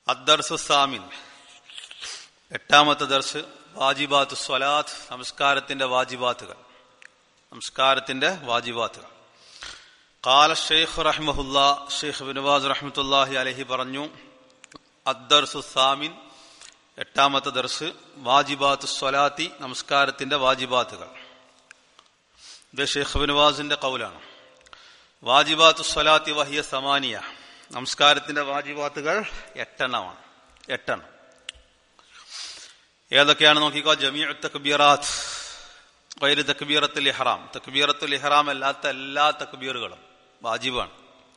അദ്ദർസു സാമിൻ എട്ടാമത്തെ ദർസ് വാജിബാത്ത് സ്വലാത്ത് നമസ്കാരത്തിന്റെ വാജിബാത്തുകൾ നമസ്കാരത്തിന്റെ വാജിബാത്തുകൾ കാല ഷെയ്ഖ് റഹ്മഹുല്ല ഷെയ്ഖ് ബിനവാസ് റഹ്മത്തുല്ലാഹി അലഹി പറഞ്ഞു അദ്ദർസു സാമിൻ എട്ടാമത്തെ ദർസ് വാജിബാത്ത് സ്വലാത്തി നമസ്കാരത്തിന്റെ വാജിബാത്തുകൾ ഇത് ഷെയ്ഖ് ബിനവാസിന്റെ കൗലാണ് വാജിബാത്ത് സ്വലാത്തി വഹിയ സമാനിയ നമസ്കാരത്തിന്റെ വാജിബാത്തുകൾ എട്ടെണ്ണമാണ് എട്ടെണ്ണം ഏതൊക്കെയാണ് നോക്കിക്കോ ജമീഉ തക്ബീറാത്ത് വൈര് തക്ബീറത്തുൽ ഇഹ്റാം തക്ബീറത്തുൽ ഇഹ്റാം അല്ലാത്ത എല്ലാ തക്ബീറുകളും വാജിബാണ്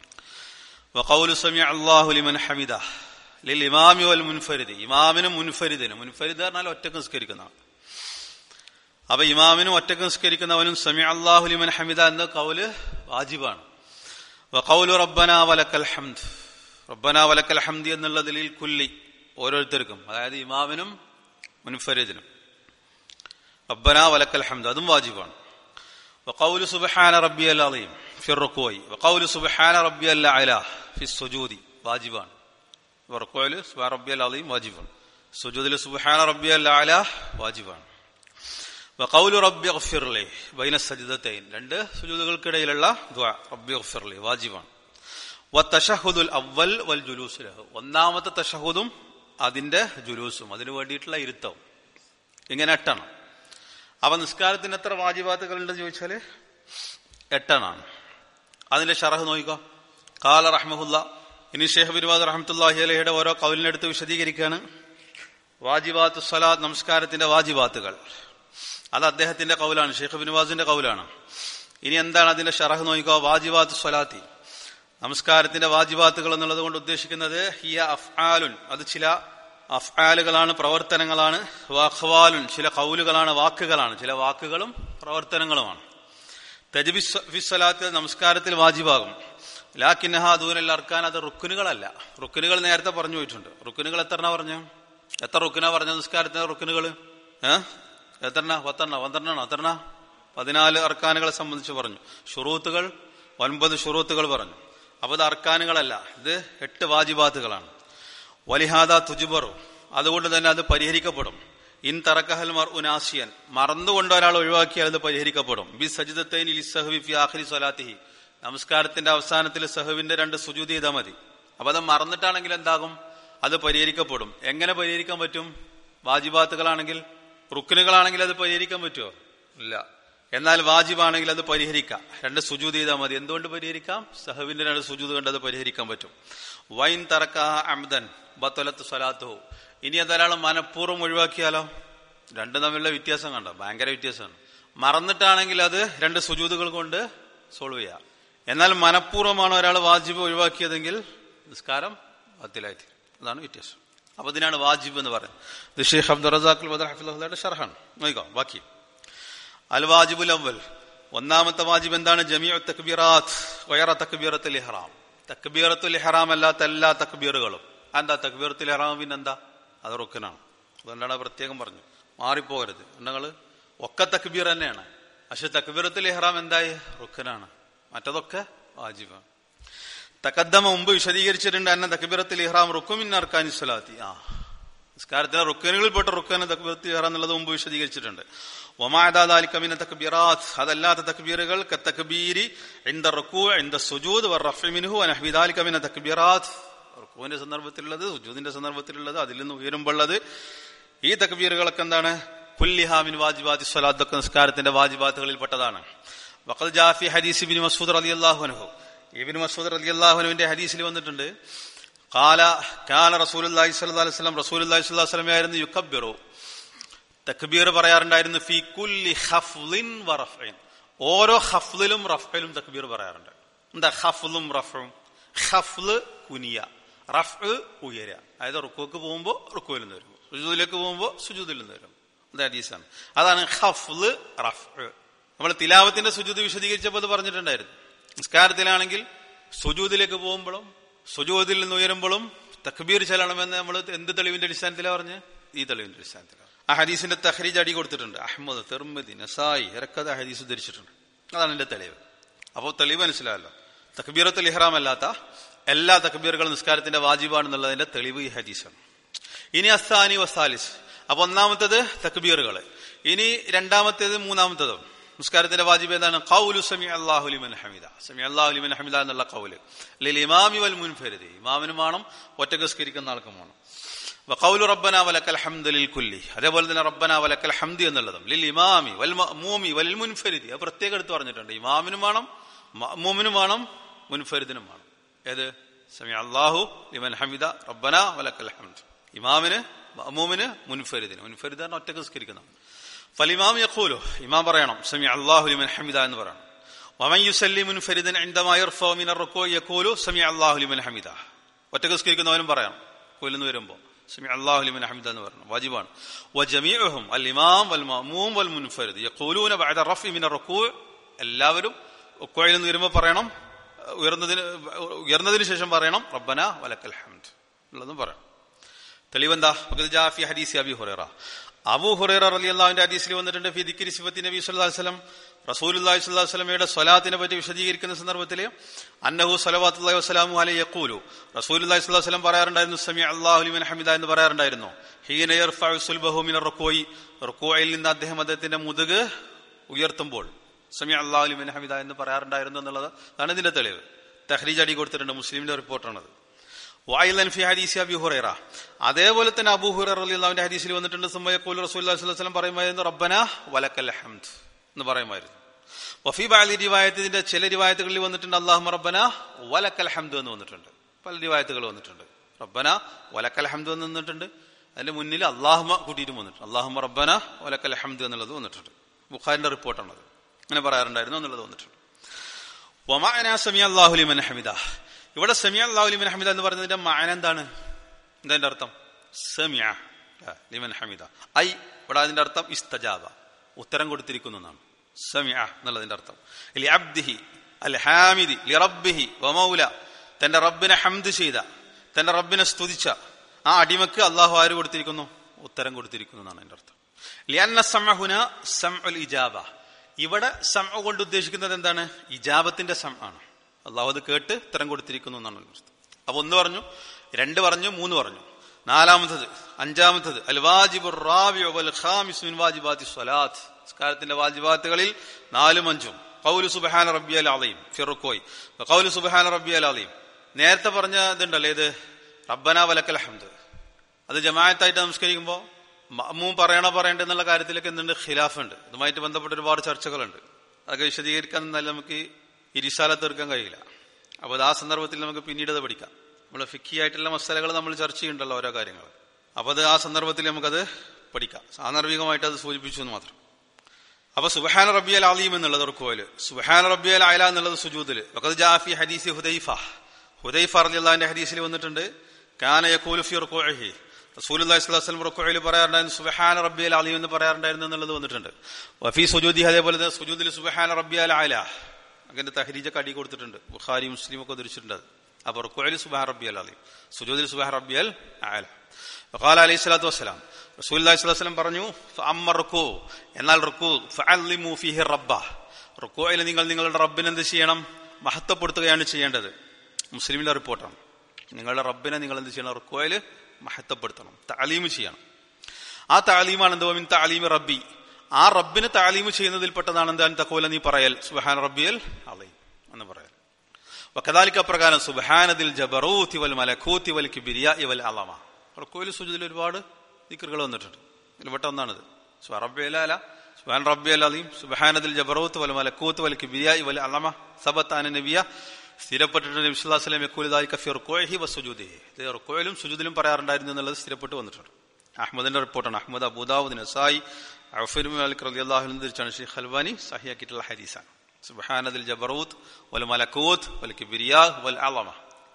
വഖൗലു സമിഅ അല്ലാഹു ലിമൻ ഹമിദ ലിൽ ഇമാമി വൽ മുൻഫരിദ് ഇമാമിനും മുൻഫരിദിനും മുൻഫരിദ് പറഞ്ഞാൽ ഒറ്റക്ക് നിസ്കരിക്കുന്നതാണ് അപ്പൊ ഇമാമിനും ഒറ്റക്ക് നിസ്കരിക്കുന്നവനും സമി അള്ളാഹു ലിമൻ ഹമിദ എന്ന കൗല് വാജിബാണ് വഖൗലു റബ്ബന വലക്കൽ ഹംദ് റബ്ബന വലക്കൽ ഹംദി എന്നുള്ളതിൽ കുല്ലി ഓരോരുത്തർക്കും അതായത് ഇമാമിനും മുൻഫരിദിനും റബ്ബന വലക്കൽ ഹംദ് അതും വാജിബാണ് വഖൗലു സുബ്ഹാന റബ്ബിയൽ അലീം ഫി റുക്വയി വഖൗലു സുബ്ഹാന റബ്ബിയൽ അല ഫി സുജൂദി വാജിബാണ് റുക്വയിൽ സുബ്ഹാന റബ്ബിയൽ അലീം വാജിബാണ് സുജൂദിൽ സുബ്ഹാന റബ്ബിയൽ അല വാജിബാണ് വഖൗലു റബ്ബി ഗഫിർലി ബൈന സജിദത്തൈൻ രണ്ട് സുജൂദുകൾക്കിടയിലുള്ള ദുആ റബ്ബി ഗഫിർലി വാജിബാണ് വത്തഷഹുദുൽ അവൽ വൽ ജുലൂസ് ലഹു ഒന്നാമത്തെ തഷഹുദും അതിന്റെ ജുലൂസും അതിനു വേണ്ടിയിട്ടുള്ള ഇരുത്തവും ഇങ്ങനെ എട്ടെണ്ണം അപ്പൊ നിസ്കാരത്തിന് എത്ര വാജിബാത്തുകൾ ഉണ്ടെന്ന് ചോദിച്ചാല് എട്ടെണ്ണാണ് അതിന്റെ ഷറഹ് നോക്കിക്കോ കാല റഹ്മഹുല്ല ഇനി ഷെയ്ഖ് ബിർവാദ് റഹ്മത്തുല്ലാഹി അലഹിയുടെ ഓരോ കൗലിനെടുത്ത് വിശദീകരിക്കുകയാണ് വാജിബാത്ത് സ്വലാത്ത് നമസ്കാരത്തിന്റെ വാജിബാത്തുകൾ അത് അദ്ദേഹത്തിന്റെ കൗലാണ് ഷെയ്ഖ് ബിൻവാസിന്റെ കൗലാണ് ഇനി എന്താണ് അതിന്റെ ഷറഹ് നോക്കിക്കോ വാജിബാത്ത് സ്വലാത്തി നമസ്കാരത്തിന്റെ വാജിബാത്തുകൾ എന്നുള്ളത് കൊണ്ട് ഉദ്ദേശിക്കുന്നത് ഹിയ അഫ്ആലുൻ അത് ചില അഫ്ആലുകളാണ് പ്രവർത്തനങ്ങളാണ് വാഖ്വാലുൻ ചില കൗലുകളാണ് വാക്കുകളാണ് ചില വാക്കുകളും പ്രവർത്തനങ്ങളുമാണ് തജ്ബിസ്വലാത്ത് നമസ്കാരത്തിൽ വാജിബാകും ലാക്കിന്നഹ ദൂരല്ല അർക്കാൻ അത് റുക്കുനുകളല്ല റുക്കുനുകൾ നേരത്തെ പറഞ്ഞു പോയിട്ടുണ്ട് റുക്കുനുകൾ എത്ര പറഞ്ഞു എത്ര റുക്കുന പറഞ്ഞ നിസ്കാരത്തിന്റെ റുക്കുനുകൾ ഏഹ് എത്രണ്ണ പത്തെണ്ണ പന്ത്രണ്ടെണ്ണ എത്രണ്ണ പതിനാല് അർക്കാനുകളെ സംബന്ധിച്ച് പറഞ്ഞു ഷുറൂത്തുകൾ ഒൻപത് ഷുറൂത്തുകൾ പറഞ്ഞു അപ്പൊ ഇത് അർക്കാനുകളല്ല ഇത് എട്ട് വാജിബാത്തുകളാണ് വലിഹാദ തുജുബറു അതുകൊണ്ട് തന്നെ അത് പരിഹരിക്കപ്പെടും ഇൻ തറക്കഹൽ മർ ഉനാസിയൻ മറന്നുകൊണ്ട് ഒരാൾ ഒഴിവാക്കിയാൽ അത് പരിഹരിക്കപ്പെടും ബി സജിദത്തൈൻ ലിസഹവി ഫി ആഖിരി സ്വലാത്തിഹി നമസ്കാരത്തിന്റെ അവസാനത്തിൽ സഹവിന്റെ രണ്ട് സുജൂതി ചെയ്താൽ മതി അപ്പൊ അത് മറന്നിട്ടാണെങ്കിൽ എന്താകും അത് പരിഹരിക്കപ്പെടും എങ്ങനെ പരിഹരിക്കാൻ പറ്റും വാജിബാത്തുകളാണെങ്കിൽ റുക്കിനുകളാണെങ്കിൽ അത് പരിഹരിക്കാൻ പറ്റുമോ ഇല്ല എന്നാൽ വാജിബാണെങ്കിൽ അത് പരിഹരിക്കാം രണ്ട് സുജൂത് ചെയ്താൽ മതി എന്തുകൊണ്ട് പരിഹരിക്കാം സഹവിന്റെ രണ്ട് സുജൂത് കൊണ്ട് അത് പരിഹരിക്കാൻ പറ്റും വൈൻ തറക്ക അംദൻ ബത്തലത്ത് സ്വലാത്തോ ഇനി അതൊരാൾ മനഃപൂർവ്വം ഒഴിവാക്കിയാലോ രണ്ടും തമ്മിലുള്ള വ്യത്യാസം കണ്ടോ ഭയങ്കര വ്യത്യാസമാണ് മറന്നിട്ടാണെങ്കിൽ അത് രണ്ട് സുജൂതുകൾ കൊണ്ട് സോൾവ് ചെയ്യാം എന്നാൽ മനഃപൂർവ്വമാണ് ഒരാൾ വാജിബ് ഒഴിവാക്കിയതെങ്കിൽ നിസ്കാരം അത്തിലായി അതാണ് വ്യത്യാസം അപ്പൊ ഇതിനാണ് വാജിബ് എന്ന് പറയുന്നത് ഇത് ഷെയ്ഖ് അബ്ദുൾ റസാഖുൽ ബദർ ഹഫിന്റെ ഷർഹാണ് നോക്കാം ബാക്കി അൽ വാജിബുൽ അവൽ ഒന്നാമത്തെ വാജിബ് എന്താണ് ജമിയ തക്ബീറാത്ത് വയറ തക്ബീറത്തുൽ ഇഹ്റാം തക്ബീറത്തുൽ ഇഹ്റാം അല്ലാത്ത എല്ലാ തക്ബീറുകളും എന്താ തക്ബീറത്തുൽ ഇഹ്റാം പിന്നെന്താ അത് റുക്കനാണ് അതുകൊണ്ടാണ് പ്രത്യേകം പറഞ്ഞു മാറിപ്പോകരുത് നിങ്ങൾ ഒക്കെ തക്ബീർ തന്നെയാണ് പക്ഷെ തക്ബീറത്തുൽ ഇഹ്റാം എന്തായി റുക്കനാണ് മറ്റതൊക്കെ വാജിബാണ് തക്കദ്ദമ മുമ്പ് വിശദീകരിച്ചിട്ടുണ്ട് എന്നെ തക്ബീറത്തിൽ ഇഹ്റാം റുക്കുമിൻ അർക്കാനി സ്വലാത്തി ആ നിസ്കാരത്തിലെ റുക്കനുകളിൽപ്പെട്ട റുക്കന് തക്ബീറത്തിൽ ഇഹ്റാം എന്നുള്ളത് മുമ്പ് വിശദീകരിച്ചിട്ടുണ്ട് ഒമാദാലിക്കമിന തക്ബീറാത്ത് അതല്ലാത്ത തക്ബീറുകൾ തക്ബീരി ഇന്ദ റുക്കു ഇന്ദ സുജൂദ് റഫിമിനുഹു അനഹ്ബിദാലിക്കമിന തക്ബീറാത്ത് റുക്കുവിന്റെ സന്ദർഭത്തിലുള്ളത് സുജൂദിന്റെ സന്ദർഭത്തിലുള്ളത് അതിൽ നിന്ന് ഉയരുമ്പോഴുള്ളത് ഈ തക്ബീറുകളൊക്കെ എന്താണ് കുല്ലിഹാമിൻ വാജിബാത്തി സ്വലാത്തൊക്കെ നിസ്കാരത്തിന്റെ വാജിബാത്തുകളിൽപ്പെട്ടതാണ് വഖദ് ജാഫി ഹദീസ് ബിൻ മസൂദ് റളിയല്ലാഹു അൻഹു ഇബിൻ മസൂദ് റളിയല്ലാഹുവിന്റെ ഹദീസിൽ വന്നിട്ടുണ്ട് കാല കാല റസൂലുള്ളാഹി സ്വല്ലല്ലാഹു അലൈഹി വസല്ലം റസൂലുള്ളാഹി സ്വല്ലല്ലാഹു അലൈഹി വസല്ലം ആയിരുന്നു യുക്കബ്ബിറു തക്ബീർ പറയാറുണ്ടായിരുന്നു ഫി കുല്ലി ഖഫ്ലിൻ വറഫ്ഇൻ ഓരോ ഖഫ്ലിലും റഫ്ഇലും തക്ബീർ പറയാറുണ്ട് എന്താ ഖഫ്ലും റഫ്ഉം ഖഫ്ല് കുനിയ റഫ് ഉയര അതായത് റുക്കുക്ക് പോകുമ്പോൾ റുക്കുവിൽ നിന്ന് വരും സുജൂദിലേക്ക് പോകുമ്പോൾ സുജൂദിൽ നിന്ന് വരും അത് ഹദീസാണ് അതാണ് ഖഫ്ല് റഫ് നമ്മൾ തിലാവത്തിന്റെ സുജൂദ് വിശദീകരിച്ചപ്പോൾ അത് പറഞ്ഞിട്ടുണ്ടായിരുന്നു നിസ്കാരത്തിലാണെങ്കിൽ സുജൂദിലേക്ക് പോകുമ്പോഴും സുജൂദിൽ നിന്ന് ഉയരുമ്പോഴും തക്ബീർ ചെല്ലണമെന്ന് നമ്മൾ എന്ത് തെളിവിന്റെ അടിസ്ഥാനത്തിലാണ് പറഞ്ഞ് ഈ തെളിവിന്റെ അടിസ്ഥാനത്തിലാണ് ആ ഹദീസിന്റെ തഹ്രീജ് അടി കൊടുത്തിട്ടുണ്ട് അഹമ്മദ് തെർമദി നസായി ഇറക്കത് ആ ഹദീസ് ഉദ്ധരിച്ചിട്ടുണ്ട് അതാണ് എന്റെ തെളിവ് അപ്പോൾ തെളിവ് മനസ്സിലായല്ലോ തക്ബീറത്തുൽ ഇഹ്റാം അല്ലാത്ത എല്ലാ തക്ബീറുകളും നിസ്കാരത്തിന്റെ വാജിബാണെന്നുള്ളതിന്റെ തെളിവ് ഈ ഹദീസാണ് ഇനി അസ്താനി വസാലിസ് അപ്പൊ ഒന്നാമത്തേത് തക്ബീറുകൾ ഇനി രണ്ടാമത്തേത് മൂന്നാമത്തേതും നിസ്കാരത്തിന്റെ വാജിബ് എന്താണ് കൗലു സമി അള്ളാഹുലിമൻ ഹമിദ സമി അള്ളാഹുലിമൻ ഹമിദ എന്നുള്ള കൗല് അല്ലെങ്കിൽ ഇമാമി വൽ മുൻഫരുതി ഇമാമിനും വേണം ഒറ്റക്ക് സ്കരിക്കുന്ന ആൾക്കും വേണം വഖൗലു റബ്ബന വലക്കൽ ഹംദ് ലിൽ കുല്ലി അതേപോലെ തന്നെ റബ്ബന വലക്കൽ ഹംദ് എന്നുള്ളതും ലിൽ ഇമാമി വൽ മഅ്മൂമി വൽ മുൻഫരിദി അത് പ്രത്യേകം എടുത്ത് പറഞ്ഞിട്ടുണ്ട് ഇമാമിനും വേണം മഅ്മൂമിനും വേണം മുൻഫരിദിനും വേണം ഏത് സമി അള്ളാഹു ലിമൻ ഹമിദ റബ്ബന വലക്കൽ ഹംദ് ഇമാമിന് മഅ്മൂമിന് മുൻഫരിദിന് മുൻഫരിദ് ആണ് ഒറ്റക്ക് സ്കരിക്കുന്ന ഫലിമാം യഖൂലു ഇമാം പറയണം സമി അള്ളാഹു ലിമൻ ഹമിദ എന്ന് പറയണം വമൻ യുസല്ലി മുൻഫരിദൻ ഇൻദമാ യർഫഉ മിന റുക്കൂ യഖൂലു സമി അള്ളാഹു ലിമൻ ഹമിദ ഒറ്റക്ക് സ്കരിക്കുന്നവനും പറയണം കൊല്ലുന്നു വരുമ്പോൾ സമി അള്ളാഹു ലിമൻ ഹമിദ എന്ന് പറഞ്ഞു വാജിബാണ് വജമീഉഹും അൽ ഇമാം വൽ മഅ്മൂം വൽ മുൻഫരിദ് യഖൂലൂന ബഅദ റഫ്ഇ മിന റുക്കൂ എല്ലാവരും റുക്കോയിൽ നിന്ന് വരുമ്പോൾ പറയണം ഉയർന്നതിന് ഉയർന്നതിന് ശേഷം പറയണം റബ്ബന വലക്കൽ ഹംദ് ഉള്ളതും പറയണം തെളിവെന്താ ജാഫി ഹദീസി അബി ഹുറൈറ അബു ഹുറൈറ റളിയല്ലാഹുവിന്റെ ഹദീസിൽ വന്നിട്ടുണ്ട് ഫി ദിക്രി സിഫത്തി നബി സല്ലല്ലാഹു അലൈഹി വസല്ലം റസൂലുള്ളാഹി സ്വല്ലല്ലാഹു അലൈഹി വസല്ലമയുടെ സ്വലാത്തിനെ പറ്റി വിശദീകരിക്കുന്ന സന്ദർഭത്തിൽ അന്നഹു സ്വലവാത്തുള്ളാഹി വസ്സലാമു അലൈഹി യഖൂലു റസൂലുള്ളാഹി സ്വല്ലല്ലാഹു അലൈഹി വസല്ലം പറയാറുണ്ടായിരുന്നു സമി അല്ലാഹു ലിമൻ ഹമിദ എന്ന് പറയാറുണ്ടായിരുന്നു ഹീന യർഫഉ സുൽബഹു മിന റുക്കൂയി റുക്കൂയിൽ നിന്ന് അദ്ദേഹം അദ്ദേഹത്തിന്റെ മുതുക് ഉയർത്തുമ്പോൾ സമി അള്ളാഹു ലിമൻ ഹമിദ എന്ന് പറയാറുണ്ടായിരുന്നു എന്നുള്ളത് അതാണ് ഇതിന്റെ തെളിവ് തഹ്രീജ് അടി കൊടുത്തിട്ടുണ്ട് മുസ്ലിമിന്റെ റിപ്പോർട്ടാണത് വായിലൻ ഫി ഹദീസി അബി ഹുറൈറ അതേപോലെ തന്നെ അബൂ ഹുറൈറ റളിയല്ലാഹുവിന്റെ ഹദീസിൽ വന്നിട്ടുണ്ട് സുമ്മയ ഖൂൽ റസൂലുള്ളാഹി സ്വല്ലല്ലാഹു അലൈഹി വസല്ലം പറയുമായിരുന്നു റബ്ബന വലക്കൽ ഹംദ് എന്ന് പറയുമായിരുന്നു വഫി ബാലി റിവായത്തിന്റെ ചില റിവായത്തുകളിൽ വന്നിട്ടുണ്ട് അല്ലാഹുമ്മ റബ്ബന വലക്കൽ ഹംദ് എന്ന് വന്നിട്ടുണ്ട് പല റിവായത്തുകൾ വന്നിട്ടുണ്ട് റബ്ബന വലക്കൽ ഹംദ് എന്ന് വന്നിട്ടുണ്ട് അതിന്റെ മുന്നിൽ അള്ളാഹുമ കൂട്ടിയിട്ട് വന്നിട്ടുണ്ട് അള്ളാഹുമ്മ റബ്ബന വലക്കൽ ഹംദ് എന്നുള്ളത് വന്നിട്ടുണ്ട് ബുഖാരിന്റെ റിപ്പോർട്ടാണത് അങ്ങനെ പറയാറുണ്ടായിരുന്നു എന്നുള്ളത് വന്നിട്ടുണ്ട് വമാന സമി അള്ളാഹു ലിമൻ ഹമിദ ഇവിടെ സമി അള്ളാഹു ലിമൻ ഹമിദ എന്ന് പറയുന്നതിന്റെ മാന എന്താണ് എന്താ അതിന്റെ അർത്ഥം സമിയ ലിമൻ ഹമിദ ഐ ഇവിടെ അതിന്റെ അർത്ഥം ഇസ്തജാബ ഉത്തരം കൊടുത്തിരിക്കുന്നു എന്നാണ് സമിയ എന്നുള്ളതിന്റെ അർത്ഥം ലി അബ്ദിഹി അൽ ഹാമിദി ലി റബ്ബിഹി വമൗല തന്റെ റബ്ബിനെ ഹംദ് ചെയ്ത തന്റെ റബ്ബിനെ സ്തുതിച്ച ആ അടിമക്ക് അള്ളാഹു ആര് കൊടുത്തിരിക്കുന്നു ഉത്തരം കൊടുത്തിരിക്കുന്നു എന്നാണ് അതിന്റെ അർത്ഥം ലിയന്ന സമഹുന സം ഇജാബ ഇവിടെ സം കൊണ്ട് ഉദ്ദേശിക്കുന്നത് എന്താണ് ഇജാബത്തിന്റെ സം ആണ് അള്ളാഹു അത് കേട്ട് ഉത്തരം കൊടുത്തിരിക്കുന്നു എന്നാണ് അർത്ഥം അപ്പൊ ഒന്ന് പറഞ്ഞു രണ്ട് പറഞ്ഞു മൂന്ന് പറഞ്ഞു നാലാമത്തത് അഞ്ചാമത്തത് അൽ വാജിബുർ റാബിഉ വൽ ഖാമിസ് മിൻ വാജിബാത്തി സ്വലാത്ത് നിസ്കാരത്തിന്റെ വാജിബാത്തുകളിൽ നാലും അഞ്ചും ഖൗലു സുബ്ഹാന റബ്ബിയൽ അലീം ഫിറുക്കോയ് ഖൗലു സുബ്ഹാന റബ്ബിയൽ അലീം നേരത്തെ പറഞ്ഞ ഇതുണ്ടല്ലോ ഇത് റബ്ബന വലക്കൽ ഹംദ് അത് ജമാഅത്തായിട്ട് നമസ്കരിക്കുമ്പോൾ മമ്മൂം പറയണോ പറയണ്ട എന്നുള്ള കാര്യത്തിലൊക്കെ എന്തുണ്ട് ഖിലാഫുണ്ട് ഇതുമായിട്ട് ബന്ധപ്പെട്ട ഒരുപാട് ചർച്ചകളുണ്ട് അതൊക്കെ വിശദീകരിക്കാൻ നിന്നാൽ നമുക്ക് ഈ റിസാല തീർക്കാൻ കഴിയില്ല അപ്പോൾ അത് ആ സന്ദർഭത്തിൽ നമുക്ക് പിന്നീട് അത് പഠിക്കാം നമ്മൾ ഫിക്കി ആയിട്ടുള്ള മസാലകൾ നമ്മൾ ചർച്ച ചെയ്യുന്നുണ്ടല്ലോ ഓരോ കാര്യങ്ങൾ അപ്പോൾ അത് ആ സന്ദർഭത്തിൽ നമുക്കത് പഠിക്കാം സാന്ദർഭികമായിട്ട് അത് സൂചിപ്പിച്ചു എന്ന് മാത്രം അപ്പൊ സുബഹാന റബ്ബിയൽ അലീം എന്നുള്ളത് റുക്കോയില് സുബഹാന റബ്ബിയൽ അയല എന്നുള്ളത് സുജൂദില് വഖദ് ജാഫി ഹദീസി ഹുദൈഫ ഹുദൈഫ റളിയല്ലാഹുവിന്റെ ഹദീസിൽ വന്നിട്ടുണ്ട് കാന യഖൂലു ഫി റുകൂഇഹി റസൂലുള്ളാഹി സ്വല്ലല്ലാഹു അലൈഹി വസല്ലം റുകൂഇൽ പറയാറുണ്ടായിരുന്നു സുബ്ഹാന റബ്ബിയൽ അലീം എന്ന് പറയാറുണ്ടായിരുന്നു എന്നുള്ളത് വന്നിട്ടുണ്ട് വഫി സുജൂദി അതേപോലെ തന്നെ സുജൂദിൽ സുബ്ഹാന റബ്ബിയൽ അയല അങ്ങനെ തഹരീജൊക്കെ അടി കൊടുത്തിട്ടുണ്ട് ബുഖാരി മുസ്ലിം ഒക്കെ ഉദ്ധരിച്ചിട്ടുണ്ട് അത് അപ്പൊ റുകൂഇൽ സുബ്ഹാന റബ്ബിയൽ അലീം സുജൂദിൽ സുബ്ഹാന റബ്ബിയൽ അയല വഖാല അലൈഹി സ്വലാത്തു വസ്സലാം റസൂലുള്ളാഹി സ്വല്ലല്ലാഹു അലൈഹി വസല്ലം പറഞ്ഞു ഫഅമ്മ റുക്കൂ എന്നാൽ റുക്കൂ ഫഅല്ലിമു ഫീഹി റബ്ബ റുക്കൂയിൽ നിങ്ങൾ നിങ്ങളുടെ റബ്ബിനെ എന്ത് ചെയ്യണം മഹത്വപ്പെടുത്തുകയാണ് ചെയ്യേണ്ടത് മുസ്ലിമിന്റെ റിപ്പോർട്ടാണ് നിങ്ങളുടെ റബ്ബിനെ നിങ്ങൾ എന്ത് ചെയ്യണം റുക്കോയിൽ മഹത്വപ്പെടുത്തണം താലീം ചെയ്യണം ആ താലീമാണ് എന്തോ മിൻ താലീം റബ്ബി ആ റബ്ബിന് താലീം ചെയ്യുന്നതിൽപ്പെട്ടതാണ് എന്താണ് തക്കോല നീ പറയൽ സുബഹാൻ റബ്ബിയൽ അലീം എന്ന് പറയൽ വക്കതാലിക്ക പ്രകാരം സുബഹാനദിൽ ജബറൂത്തി വൽ മലക്കൂത്തി വൽ കിബിരിയ ഇവൽ അലമ റുക്കോയിൽ സുജുദിൽ ഒരുപാട് ദിക്കറുകൾ വന്നിട്ടുണ്ട് ഇതിൽപ്പെട്ട ഒന്നാണിത് റബ്ബിയല സുബാൻ റബ്ബിയൽ അലീം സുബഹാനദിൽ ജബറൂത്ത് വൽ മലക്കൂത്ത് വൽ കിബിരിയ ഇവൽ അലമ സബത്താന നബിയ സ്ഥിരപ്പെട്ടിട്ടുണ്ട് നബിസ്വല്ലാസ്ലം യക്കൂലിദായി കഫി റുക്കോഹി വസുജൂദി ഇത് റുക്കോയിലും സുജൂദിലും പറയാറുണ്ടായിരുന്നു എന്നുള്ളത് സ്ഥിരപ്പെട്ട് വന്നിട്ടുണ്ട് അഹമ്മദിന്റെ റിപ്പോർട്ടാണ് അഹമ്മദ് അബൂദാവുദ് നസായി അഫിർ മാലിക് റലി അള്ളാഹുലും തിരിച്ചാണ് ഷെയ്ഖ് ഹൽവാനി സഹിയാക്കിയിട്ടുള്ള ഹദീസാണ് സുബഹാനദിൽ ജബറൂത്ത് വൽ മലക്കൂത്ത് വൽ കിബിരിയ വൽ അലമ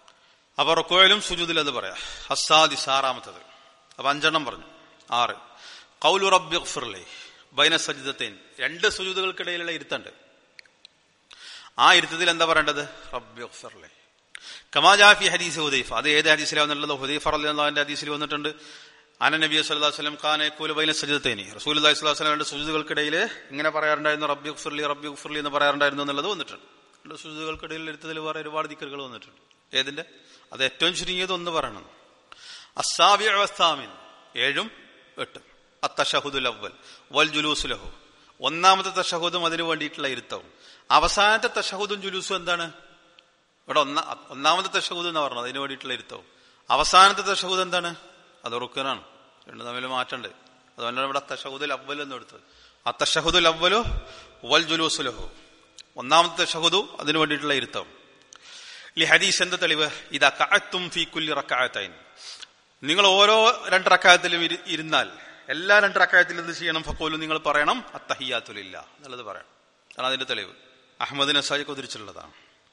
അപ്പൊ റുക്കോയിലും സുജൂദിൽ അത് പറയാം ഹസാദി ആറാമത്തത് അപ്പൊ അഞ്ചെണ്ണം പറഞ്ഞു ആറ് കൗലു റബ്ബി ഗഫിർലേ ബൈന സജിദത്തേൻ രണ്ട് സുജൂദുകൾക്കിടയിലുള്ള ഇരുത്തുണ്ട് ആ ഇരുത്തത്തിൽ എന്താ പറയേണ്ടത് റബ്ബി ഗഫിർലേ കമാജാഫി ഹദീസ് ഹുദൈഫ അത് ഏത് ഹദീസിലാവുന്നുള്ളത് ഹുദൈഫ റളിയല്ലാഹുവിന്റെ ഹദീസിൽ വന്നിട്ടുണ്ട് അന നബി സല്ലല്ലാഹു അലൈഹി വസല്ലം ഖാന യഖൂലു ബൈന സജ്ദതൈനി റസൂലുള്ളാഹി സ്വല്ലല്ലാഹു അലൈഹി വസല്ലം രണ്ട് സുജൂദുകൾക്കിടയിൽ ഇങ്ങനെ പറയാറുണ്ടായിരുന്നു റബ്ബി ഗഫിർലി റബ്ബി ഗഫിർലി എന്ന് പറയാറുണ്ടായിരുന്നു എന്നുള്ളത് വന്നിട്ടുണ്ട് രണ്ട് സുജൂദുകൾക്കിടയിൽ എടുത്തതിൽ വേറെ ഒരുപാട് ദിക്കറുകൾ വന്നിട്ടുണ്ട് ഏതിന്റെ അത് ഏറ്റവും ചുരുങ്ങിയത് ഒന്ന് പറയണം അസാവ്യവസ്ഥാമിൻ ഏഴും എട്ടും അത്തഷഹുദുൽ അവൽ വൽ ജുലൂസുലഹു ഒന്നാമത്തെ തഷഹുദും അതിനു വേണ്ടിയിട്ടുള്ള ഇരുത്തവും അവസാനത്തെ തഷഹുദും ജുലൂസും എന്താണ് ഇവിടെ ഒന്നാ ഒന്നാമത്തെ തഷഹുദ് എന്ന് പറഞ്ഞത് അതിനു വേണ്ടിയിട്ടുള്ള ഇരുത്തവും അവസാനത്തെ തഷഹുദ് എന്താണ് അത് റുക്കനാണ് രണ്ടു തമ്മിൽ മാറ്റണ്ട് അതുകൊണ്ടാണ് ഇവിടെ തഷഹുദുൽ അവൽ എന്ന് എടുത്തത് ആ തഷഹുദുൽ അവലു വൽ ജുലൂസുലഹു ഒന്നാമത്തെ തഷഹുദു അതിനു വേണ്ടിയിട്ടുള്ള ഇരുത്തവും ലി ഹദീസ് എന്ത് തെളിവ് ഇതാ കഅത്തും ഫീ കുല്ലി റക്കഅത്തൈൻ നിങ്ങൾ ഓരോ രണ്ട് റക്കായത്തിലും ഇരു- ഇരുന്നാൽ എല്ലാ രണ്ട് റക്കായത്തിലും എന്ത് ചെയ്യണം ഫക്കോലും നിങ്ങൾ പറയണം അത്തഹിയാത്തുലില്ല എന്നുള്ളത് പറയണം അതാണ് അതിന്റെ തെളിവ് അഹമ്മദ് നസായി ഉദ്ധരിച്ചിട്ടുള്ളതാണ്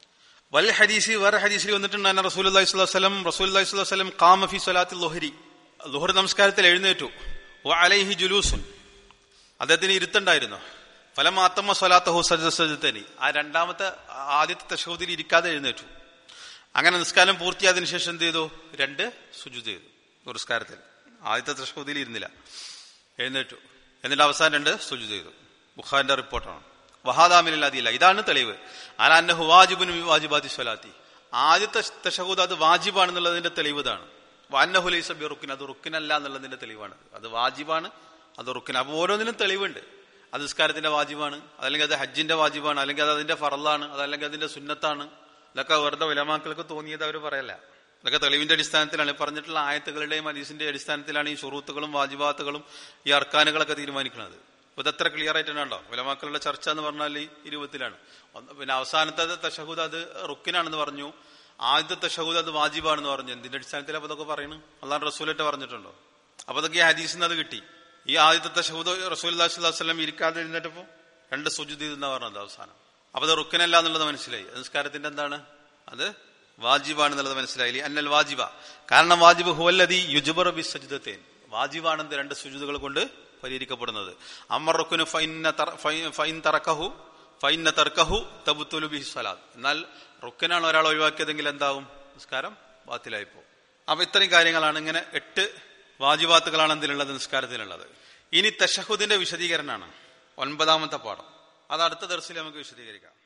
വൽ ഹദീസി വേറെ ഹദീസിൽ വന്നിട്ടുണ്ട് അന്ന റസൂൽ അലൈഹി സ്വലം റസൂൽ അലൈഹി സ്വലം കാമ ഫി സ്വലാത്തിൽ ലൊഹരി ലുഹർ നമസ്കാരത്തിൽ എഴുന്നേറ്റു വ അലൈഹി ജുലൂസുൻ അദ്ദേഹത്തിന് ഇരുത്തുണ്ടായിരുന്നു ഫലം ആത്തമ്മ സ്വലാത്തഹു സജസജത്തനി ആ രണ്ടാമത്തെ ആദ്യത്തെ തശഹൂദിൽ ഇരിക്കാതെ എഴുന്നേറ്റു അങ്ങനെ നിസ്കാരം പൂർത്തിയായതിനു ശേഷം എന്ത് ചെയ്തു രണ്ട് സുജുദ് ചെയ്തു പുരസ്കാരത്തിൽ ആദ്യത്തെ തശഹൂദിൽ ഇരുന്നില്ല എഴുന്നേറ്റു എന്നിട്ട് അവസാനം രണ്ട് സുജുദ് ചെയ്തു ബുഖാറിന്റെ റിപ്പോർട്ടാണ് വഹാദാമിൽ അതില്ല ഇതാണ് തെളിവ് അലാന്റെ ഹുവാജിബുൻ വാജിബാദി സ്വലാത്തി ആദ്യത്തെ തഷഹൂദ് അത് വാജിബാണെന്നുള്ളതിന്റെ തെളിവ് ഇതാണ് വാന്നഹുലൈസ ബി റുക്കിൻ അത് റുക്കിനല്ല എന്നുള്ളതിന്റെ തെളിവാണ് അത് വാജിബാണ് അത് റുക്കിൻ അപ്പൊ ഓരോന്നിനും തെളിവുണ്ട് അത് നിസ്കാരത്തിന്റെ വാജിബാണ് അതല്ലെങ്കിൽ അത് ഹജ്ജിന്റെ വാജിബാണ് അല്ലെങ്കിൽ അത് അതിന്റെ ഫറലാണ് അതല്ലെങ്കിൽ അതിന്റെ സുന്നത്താണ് ഇതൊക്കെ വെറുതെ വിലമാക്കൾക്ക് തോന്നിയത് അവർ പറയല്ല ഇതൊക്കെ തെളിവിന്റെ അടിസ്ഥാനത്തിലാണ് ഈ പറഞ്ഞിട്ടുള്ള ആയത്തുകളുടെയും ഹദീസിന്റെ അടിസ്ഥാനത്തിലാണ് ഈ ഷുറൂത്തുകളും വാജിബാത്തുകളും ഈ അർക്കാനുകളൊക്കെ തീരുമാനിക്കുന്നത് അപ്പൊ ഇതത്ര ക്ലിയർ ആയിട്ടുണ്ടോ വിലമാക്കളുടെ ചർച്ച എന്ന് പറഞ്ഞാൽ ഈ ഇരുപത്തിലാണ് ഒന്ന് പിന്നെ അവസാനത്തെ തഷഹൂദ് അത് റുക്കിനാണെന്ന് പറഞ്ഞു ആദ്യത്തെ തഷഹൂദ് അത് വാജിബാണെന്ന് പറഞ്ഞു എന്തിന്റെ അടിസ്ഥാനത്തിൽ അപ്പൊ ഇതൊക്കെ പറയുന്നു അള്ളാൻ റസൂലായിട്ട് പറഞ്ഞിട്ടുണ്ടോ അപ്പൊ അതൊക്കെ ഈ ഹദീസിൽ നിന്ന് അത് കിട്ടി ഈ ആദ്യത്തെ തഷഹൂദ് റസൂൽ വസ്ലം ഇരിക്കാതെ ഇരുന്നിട്ടപ്പോ രണ്ട് സുജുദ് എന്നാ പറഞ്ഞത് അവസാനം അപ്പൊ അത് റുക്കനല്ല എന്നുള്ളത് മനസ്സിലായി അത് നിസ്കാരത്തിന്റെ എന്താണ് അത് വാജിബാണ് എന്നുള്ളത് മനസ്സിലായില്ലേ അന്നൽ വാജിബ കാരണം വാജിബ് ഹുവല്ലതി യുജുബർ ബി സജിദത്തേൻ വാജിബാണെന്ന് രണ്ട് സുജുദുകൾ കൊണ്ട് പരിഹരിക്കപ്പെടുന്നത് അമ്മർ റുക്കുന് ഫൈന തറ- ഫൈ- ഫൈൻ തറക്കഹു ഫൈന തർക്കഹു തബുത്തുലു ബി സ്വലാത്ത് എന്നാൽ റുക്കനാണ് ഒരാൾ ഒഴിവാക്കിയതെങ്കിൽ എന്താവും നിസ്കാരം ബാത്തിലായി പോകും അപ്പൊ ഇത്രയും കാര്യങ്ങളാണ് ഇങ്ങനെ എട്ട് വാജിബാത്തുകളാണ് എന്തിലുള്ളത് നിസ്കാരത്തിലുള്ളത് ഇനി തഷഹുദിന്റെ വിശദീകരണമാണ് ഒൻപതാമത്തെ പാഠം അത് അടുത്ത ദർശനം നമുക്ക് വിശദീകരിക്കാം